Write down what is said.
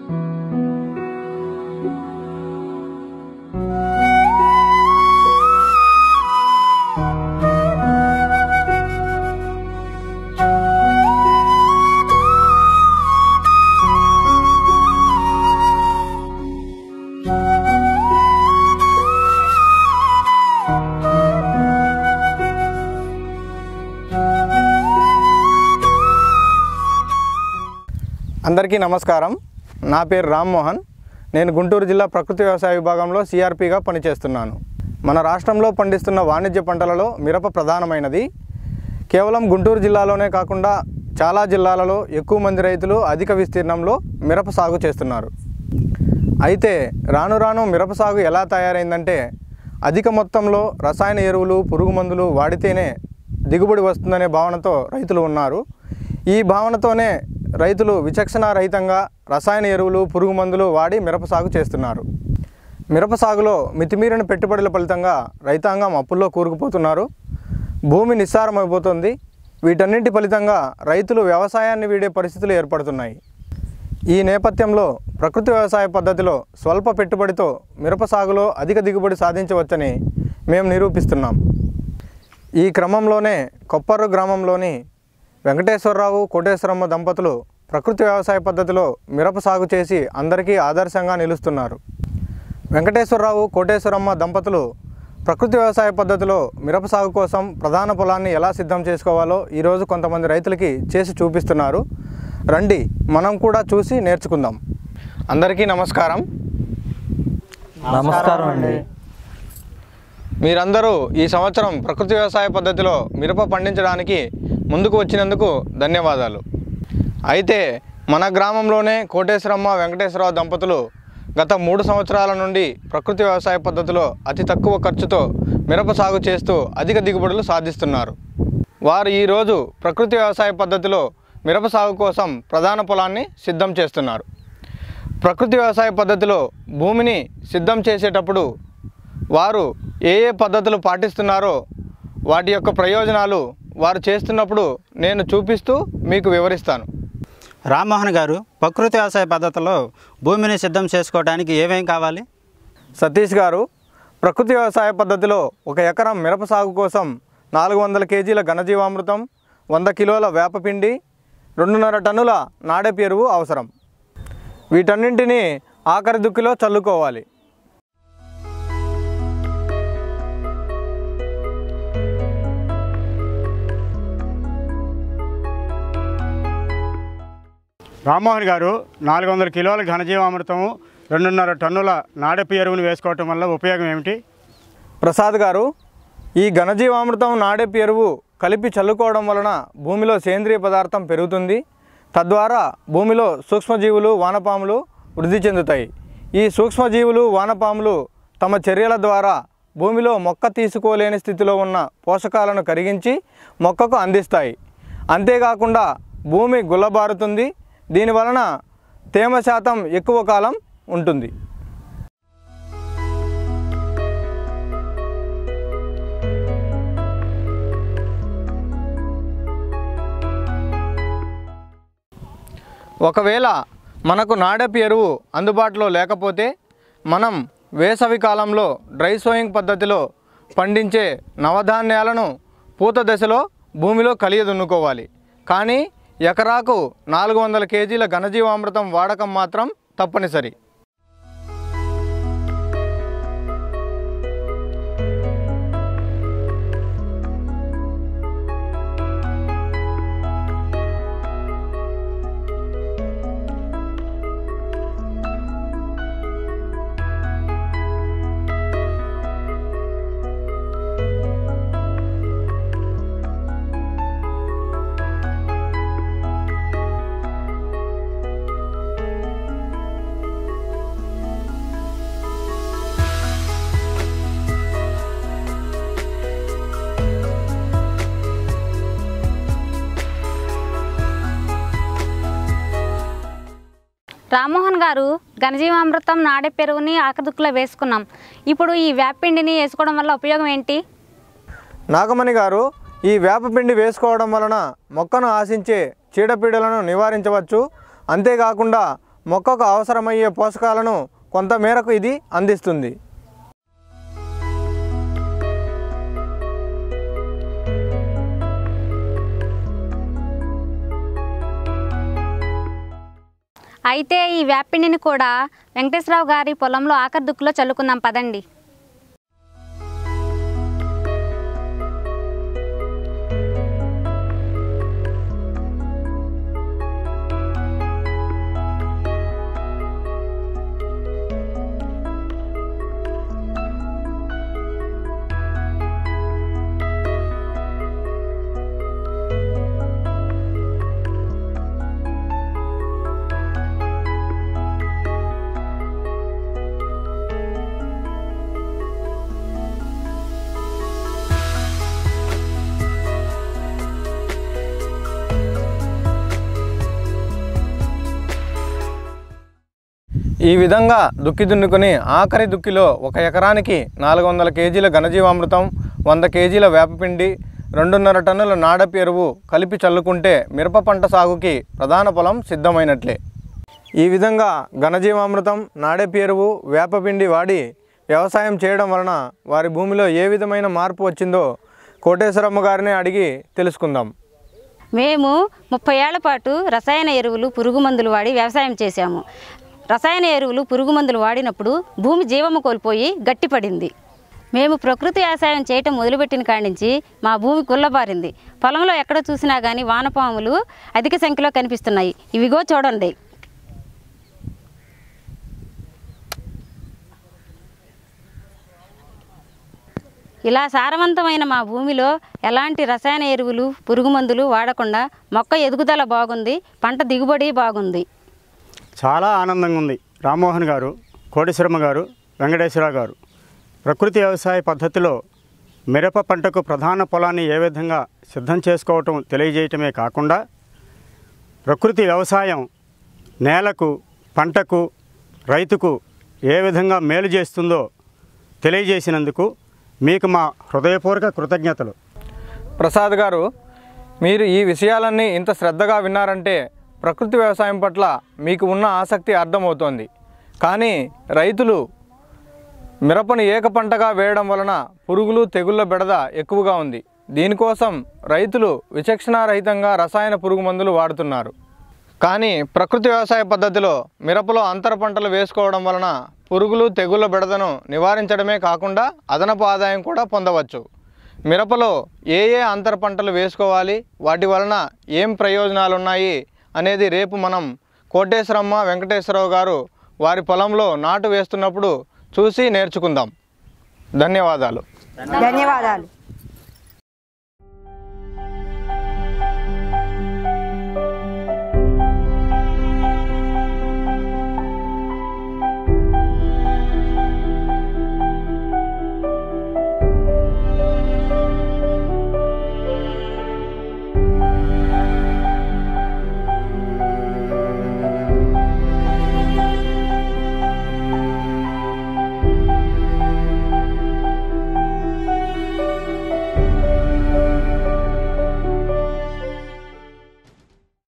అందరికీ నమస్కారం నా పేరు రామ్మోహన్ నేను గుంటూరు జిల్లా ప్రకృతి వ్యవసాయ విభాగంలో సిఆర్పిగా పనిచేస్తున్నాను మన రాష్ట్రంలో పండిస్తున్న వాణిజ్య పంటలలో మిరప ప్రధానమైనది కేవలం గుంటూరు జిల్లాలోనే కాకుండా చాలా జిల్లాలలో ఎక్కువ మంది రైతులు అధిక విస్తీర్ణంలో మిరప సాగు చేస్తున్నారు అయితే రాను రాను మిరప సాగు ఎలా తయారైందంటే అధిక మొత్తంలో రసాయన ఎరువులు పురుగు మందులు వాడితేనే దిగుబడి వస్తుందనే భావనతో రైతులు ఉన్నారు ఈ భావనతోనే రైతులు విచక్షణ రహితంగా రసాయన ఎరువులు పురుగు మందులు వాడి మిరప సాగు చేస్తున్నారు మిరప సాగులో మితిమీరిన పెట్టుబడుల ఫలితంగా రైతాంగం అప్పుల్లో కూరుకుపోతున్నారు భూమి నిస్సారమైపోతుంది వీటన్నింటి ఫలితంగా రైతులు వ్యవసాయాన్ని వీడే పరిస్థితులు ఏర్పడుతున్నాయి ఈ నేపథ్యంలో ప్రకృతి వ్యవసాయ పద్ధతిలో స్వల్ప పెట్టుబడితో మిరప సాగులో అధిక దిగుబడి సాధించవచ్చని మేము నిరూపిస్తున్నాం ఈ క్రమంలోనే కొప్పర్రు గ్రామంలోని వెంకటేశ్వరరావు కోటేశ్వరమ్మ దంపతులు ప్రకృతి వ్యవసాయ పద్ధతిలో మిరప సాగు చేసి అందరికీ ఆదర్శంగా నిలుస్తున్నారు వెంకటేశ్వరరావు కోటేశ్వరమ్మ దంపతులు ప్రకృతి వ్యవసాయ పద్ధతిలో మిరప సాగు కోసం ప్రధాన పొలాన్ని ఎలా సిద్ధం చేసుకోవాలో ఈరోజు కొంతమంది రైతులకి చేసి చూపిస్తున్నారు రండి మనం కూడా చూసి నేర్చుకుందాం అందరికీ నమస్కారం నమస్కారం అండి మీరందరూ ఈ సంవత్సరం ప్రకృతి వ్యవసాయ పద్ధతిలో మిరప పండించడానికి ముందుకు వచ్చినందుకు ధన్యవాదాలు అయితే మన గ్రామంలోనే కోటేశ్వరమ్మ వెంకటేశ్వరరావు దంపతులు గత మూడు సంవత్సరాల నుండి ప్రకృతి వ్యవసాయ పద్ధతిలో అతి తక్కువ ఖర్చుతో మిరప సాగు చేస్తూ అధిక దిగుబడులు సాధిస్తున్నారు వారు ఈరోజు ప్రకృతి వ్యవసాయ పద్ధతిలో మిరప సాగు కోసం ప్రధాన పొలాన్ని సిద్ధం చేస్తున్నారు ప్రకృతి వ్యవసాయ పద్ధతిలో భూమిని సిద్ధం చేసేటప్పుడు వారు ఏ ఏ పద్ధతులు పాటిస్తున్నారో వాటి యొక్క ప్రయోజనాలు వారు చేస్తున్నప్పుడు నేను చూపిస్తూ మీకు వివరిస్తాను రామ్మోహన్ గారు ప్రకృతి వ్యవసాయ పద్ధతిలో భూమిని సిద్ధం చేసుకోవడానికి ఏమేం కావాలి సతీష్ గారు ప్రకృతి వ్యవసాయ పద్ధతిలో ఒక ఎకరం మిరప సాగు కోసం నాలుగు వందల కేజీల ఘనజీవామృతం వంద కిలోల వేపపిండి రెండున్నర టన్నుల నాడెపు ఎరువు అవసరం వీటన్నింటినీ ఆఖరి దుక్కిలో చల్లుకోవాలి రామ్మోహన్ గారు నాలుగు వందల కిలోల ఘనజీవామృతము రెండున్నర టన్నుల నాడెప్పి ఎరువును వేసుకోవటం వల్ల ఉపయోగం ఏమిటి ప్రసాద్ గారు ఈ ఘనజీవామృతం నాడెప్పి ఎరువు కలిపి చల్లుకోవడం వలన భూమిలో సేంద్రియ పదార్థం పెరుగుతుంది తద్వారా భూమిలో సూక్ష్మజీవులు వానపాములు వృద్ధి చెందుతాయి ఈ సూక్ష్మజీవులు వానపాములు తమ చర్యల ద్వారా భూమిలో మొక్క తీసుకోలేని స్థితిలో ఉన్న పోషకాలను కరిగించి మొక్కకు అందిస్తాయి అంతేకాకుండా భూమి గుల్లబారుతుంది దీనివలన తేమ శాతం ఎక్కువ కాలం ఉంటుంది ఒకవేళ మనకు నాడెప్ ఎరువు అందుబాటులో లేకపోతే మనం వేసవి కాలంలో డ్రై సోయింగ్ పద్ధతిలో పండించే నవధాన్యాలను పూత దశలో భూమిలో కలియదున్నుకోవాలి కానీ ఎకరాకు నాలుగు వందల కేజీల ఘనజీవామృతం వాడకం మాత్రం తప్పనిసరి రామ్మోహన్ గారు ఘనజీవామృతం నాడే పెరుగుని ఆకదుక్కులో వేసుకున్నాం ఇప్పుడు ఈ వేపిండిని వేసుకోవడం వల్ల ఉపయోగం ఏంటి నాగమణి గారు ఈ వేపపిండి వేసుకోవడం వలన మొక్కను ఆశించే చీడపీడలను నివారించవచ్చు అంతేకాకుండా మొక్కకు అవసరమయ్యే పోషకాలను కొంత మేరకు ఇది అందిస్తుంది అయితే ఈ వేపిండిని కూడా వెంకటేశ్వరరావు గారి పొలంలో ఆఖరి దుక్కులో చల్లుకుందాం పదండి ఈ విధంగా దుక్కి దున్నుకొని ఆఖరి దుక్కిలో ఒక ఎకరానికి నాలుగు వందల కేజీల ఘనజీవామృతం వంద కేజీల వేపపిండి రెండున్నర టన్నుల నాడపి ఎరువు కలిపి చల్లుకుంటే మిరప పంట సాగుకి ప్రధాన పొలం సిద్ధమైనట్లే ఈ విధంగా ఘనజీవామృతం నాడపి ఎరువు వేపపిండి వాడి వ్యవసాయం చేయడం వలన వారి భూమిలో ఏ విధమైన మార్పు వచ్చిందో కోటేశ్వరమ్మ గారిని అడిగి తెలుసుకుందాం మేము ముప్పై ఏళ్ల పాటు రసాయన ఎరువులు పురుగు మందులు వాడి వ్యవసాయం చేశాము రసాయన ఎరువులు పురుగు మందులు వాడినప్పుడు భూమి జీవము కోల్పోయి గట్టిపడింది మేము ప్రకృతి వ్యవసాయం చేయటం మొదలుపెట్టిన కాడి నుంచి మా భూమి కుల్లబారింది పొలంలో ఎక్కడ చూసినా కానీ వానపాములు అధిక సంఖ్యలో కనిపిస్తున్నాయి ఇవిగో చూడండి ఇలా సారవంతమైన మా భూమిలో ఎలాంటి రసాయన ఎరువులు పురుగు మందులు వాడకుండా మొక్క ఎదుగుదల బాగుంది పంట దిగుబడి బాగుంది చాలా ఆనందంగా ఉంది రామ్మోహన్ గారు కోటేశ్వరమ్మ గారు వెంకటేశ్వరరావు గారు ప్రకృతి వ్యవసాయ పద్ధతిలో మిరప పంటకు ప్రధాన పొలాన్ని ఏ విధంగా సిద్ధం చేసుకోవటం తెలియజేయటమే కాకుండా ప్రకృతి వ్యవసాయం నేలకు పంటకు రైతుకు ఏ విధంగా మేలు చేస్తుందో తెలియజేసినందుకు మీకు మా హృదయపూర్వక కృతజ్ఞతలు ప్రసాద్ గారు మీరు ఈ విషయాలన్నీ ఇంత శ్రద్ధగా విన్నారంటే ప్రకృతి వ్యవసాయం పట్ల మీకు ఉన్న ఆసక్తి అర్థమవుతోంది కానీ రైతులు మిరపను ఏక పంటగా వేయడం వలన పురుగులు తెగుళ్ళ బెడద ఎక్కువగా ఉంది దీనికోసం రైతులు విచక్షణారహితంగా రసాయన పురుగు మందులు వాడుతున్నారు కానీ ప్రకృతి వ్యవసాయ పద్ధతిలో మిరపలో అంతర పంటలు వేసుకోవడం వలన పురుగులు తెగుళ్ళ బెడదను నివారించడమే కాకుండా అదనపు ఆదాయం కూడా పొందవచ్చు మిరపలో ఏ ఏ అంతర పంటలు వేసుకోవాలి వాటి వలన ఏం ప్రయోజనాలు ఉన్నాయి అనేది రేపు మనం కోటేశ్వరమ్మ వెంకటేశ్వరరావు గారు వారి పొలంలో నాటు వేస్తున్నప్పుడు చూసి నేర్చుకుందాం ధన్యవాదాలు ధన్యవాదాలు